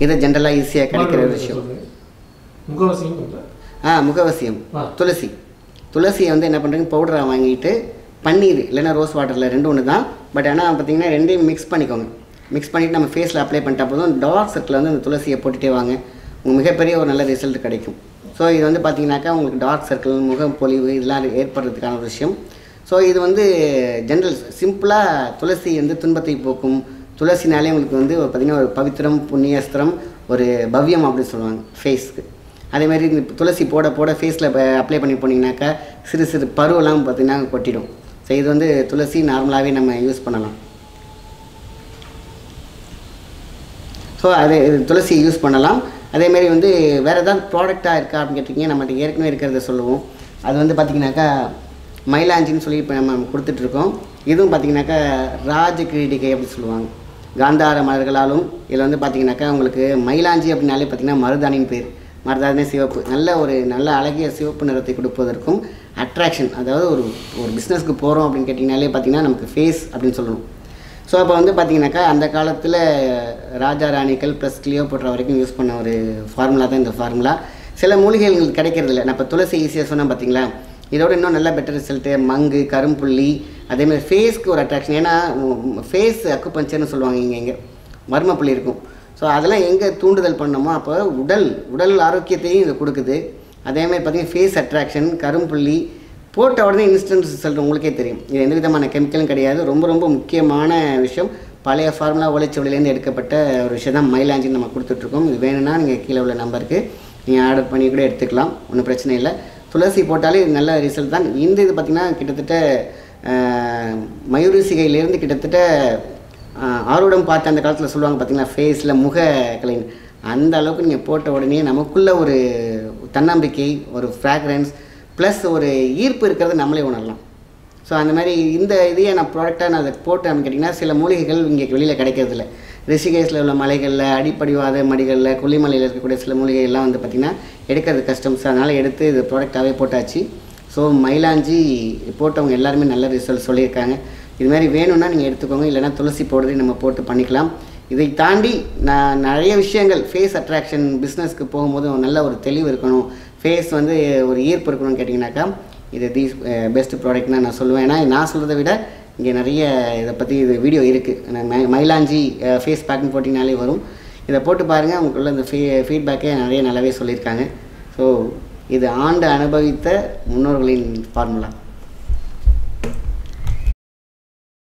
இது ஜென்ரலாக ஈஸியாக கிடைக்கிற ஒரு விஷயம் முகவசியம் இல்லை ஆ முகவசியம் ஆ. துளசி துளசியை வந்து என்ன பண்ணுறீங்க பவுடரை வாங்கிட்டு பன்னீர் இல்லைன்னா ரோஸ் வாட்டரில் ரெண்டும் ஒன்று தான் பட் ஆனால் பார்த்தீங்கன்னா ரெண்டையும் மிக்ஸ் பண்ணிக்கோங்க மிக்ஸ் பண்ணிவிட்டு நம்ம ஃபேஸில் அப்ளை பண்ணிட்டா போதும் டார்க் சர்க்கிள் வந்து அந்த துளசியை போட்டுகிட்டே வாங்க உங்களுக்கு மிகப்பெரிய ஒரு நல்ல ரிசல்ட் கிடைக்கும் ஸோ இது வந்து பார்த்தீங்கன்னாக்கா உங்களுக்கு டார்க் சர்க்கிள் முகப்பொலிவு இதெல்லாம் ஏற்படுறதுக்கான ஒரு விஷயம் ஸோ இது வந்து ஜென்ரல் சிம்பிளாக துளசி வந்து துன்பத்தை போக்கும் துளசினாலே உங்களுக்கு வந்து பார்த்திங்கன்னா ஒரு பவித்திரம் புண்ணியஸ்திரம் ஒரு பவ்யம் அப்படின்னு சொல்லுவாங்க ஃபேஸ்க்கு அதேமாதிரி இந்த துளசி போட போட ஃபேஸில் அப்ளை பண்ணி போனீங்கன்னாக்கா சிறு சிறு பருவெல்லாம் பார்த்திங்கன்னா கொட்டிடும் ஸோ இது வந்து துளசி நார்மலாகவே நம்ம யூஸ் பண்ணலாம் ஸோ அது இது துளசி யூஸ் பண்ணலாம் அதேமாரி வந்து வேறு ஏதாவது ப்ராடக்டாக இருக்கா அப்படின்னு கேட்டிங்க நம்மகிட்ட ஏற்கனவே இருக்கிறத சொல்லுவோம் அது வந்து பார்த்திங்கனாக்கா மயிலாஞ்சின்னு சொல்லி இப்போ நம்ம கொடுத்துட்ருக்கோம் இதுவும் பார்த்திங்கனாக்கா ராஜ கிரீடிகை அப்படி சொல்லுவாங்க காந்தார மலர்களாலும் இதில் வந்து பார்த்திங்கனாக்கா உங்களுக்கு மயிலாஞ்சி அப்படின்னாலே பார்த்திங்கன்னா மருதாணின்னு பேர் மருதாணி சிவப்பு நல்ல ஒரு நல்ல அழகிய சிவப்பு நிறத்தை கொடுப்பதற்கும் அட்ராக்ஷன் அதாவது ஒரு ஒரு பிஸ்னஸ்க்கு போகிறோம் அப்படின்னு கேட்டிங்கனாலே பார்த்திங்கன்னா நமக்கு ஃபேஸ் அப்படின்னு சொல்லணும் ஸோ அப்போ வந்து பார்த்தீங்கன்னாக்கா அந்த காலத்தில் ராஜா ராணிகள் ப்ளஸ் கிளியோபட்ரா வரைக்கும் யூஸ் பண்ண ஒரு ஃபார்முலா தான் இந்த ஃபார்முலா சில மூலிகைகள் எங்களுக்கு கிடைக்கிறது இல்லை நான் இப்போ துளசி ஈஸியாக சொன்னேன் பார்த்தீங்களா இதோட இன்னும் நல்ல பெட்டர் ரிசல்ட்டு மங்கு கரும்புள்ளி அதேமாதிரி ஃபேஸ்க்கு ஒரு அட்ராக்ஷன் ஏன்னா ஃபேஸ் அக்குபஞ்சர்னு சொல்லுவாங்க இங்கே இங்கே மர்மப்புள்ளி இருக்கும் ஸோ அதெல்லாம் எங்கே தூண்டுதல் பண்ணோமோ அப்போ உடல் உடல் ஆரோக்கியத்தையும் இது கொடுக்குது அதேமாதிரி பார்த்தீங்கன்னா ஃபேஸ் அட்ராக்ஷன் கரும்புள்ளி போட்ட உடனே இன்ஸ்டன்ட் ரிசல்ட் உங்களுக்கே தெரியும் இது எந்த விதமான கெமிக்கலும் கிடையாது ரொம்ப ரொம்ப முக்கியமான விஷயம் பழைய ஃபார்முலா ஓலைச்சுவடியிலேருந்து எடுக்கப்பட்ட ஒரு விஷயம் தான் மயிலாஞ்சின்னு நம்ம கொடுத்துட்ருக்கோம் இது வேணும்னா நீங்கள் கீழே உள்ள நம்பருக்கு நீங்கள் ஆர்டர் பண்ணி கூட எடுத்துக்கலாம் ஒன்றும் பிரச்சனை இல்லை துளசி போட்டாலே இது நல்ல ரிசல்ட் தான் இந்த இது பார்த்திங்கன்னா கிட்டத்தட்ட ஆஹ், மயூரி சிகையிலேருந்து கிட்டத்தட்ட ஆஹ், ஆரோடம் பார்த்து அந்த காலத்தில் சொல்லுவாங்க பார்த்தீங்களா ஃபேஸில் முக கலைன் அந்த அளவுக்கு நீங்கள் போட்ட உடனே நமக்குள்ள ஒரு தன்னம்பிக்கை ஒரு ஃப்ராக்ரன்ஸ் ப்ளஸ் ஒரு ஈர்ப்பு இருக்கிறத நம்மளே உணரலாம் ஸோ அந்த மாதிரி இந்த இதையே நான் ப்ராடக்டாக நான் அதை போட்டேன்னு கேட்டிங்கன்னா சில மூலிகைகள் இங்கே வெளியில் கிடைக்கிறதில்ல ரிஷிகேஷில் உள்ள மலைகளில் அடிப்படிவாத மடிகளில் கொல்லிமலையில் இருக்கக்கூடிய சில மூலிகைகள்லாம் வந்து பார்த்திங்கன்னா எடுக்கிறது கஷ்டம் ஸோ அதனால் எடுத்து இது ப்ராடக்டாகவே போட்டாச்சு ஸோ மயிலாஞ்சி போட்டவங்க எல்லாருமே நல்ல ரிசல்ட் சொல்லியிருக்காங்க இது மாதிரி வேணும்னா நீங்கள் எடுத்துக்கோங்க இல்லைன்னா துளசி பவுடரையும் நம்ம போட்டு பண்ணிக்கலாம் இதை தாண்டி நான் நிறைய விஷயங்கள் ஃபேஸ் அட்ராக்ஷன் பிஸ்னஸ்க்கு போகும்போது ஒரு நல்ல ஒரு தெளிவு இருக்கணும் ஃபேஸ் வந்து ஒரு ஈர்ப்பு இருக்கணும்னு கேட்டிங்கனாக்கா இது தி பெஸ்ட் ப்ராடக்ட்னு நான் சொல்லுவேன் ஏன்னா நான் சொல்கிறத விட இங்கே நிறைய இதை பற்றி இது வீடியோ இருக்குது மயிலாஞ்சி ஃபேஸ் பேக்னு போட்டிங்கனாலே வரும் இதை போட்டு பாருங்கள் உங்களுக்குள்ள இந்த ஃபீ ஃபீட்பேக்கே நிறைய நல்லாவே சொல்லியிருக்காங்க ஸோ இது ஆண்டு அனுபவித்த முன்னோர்களின் ஃபார்முலா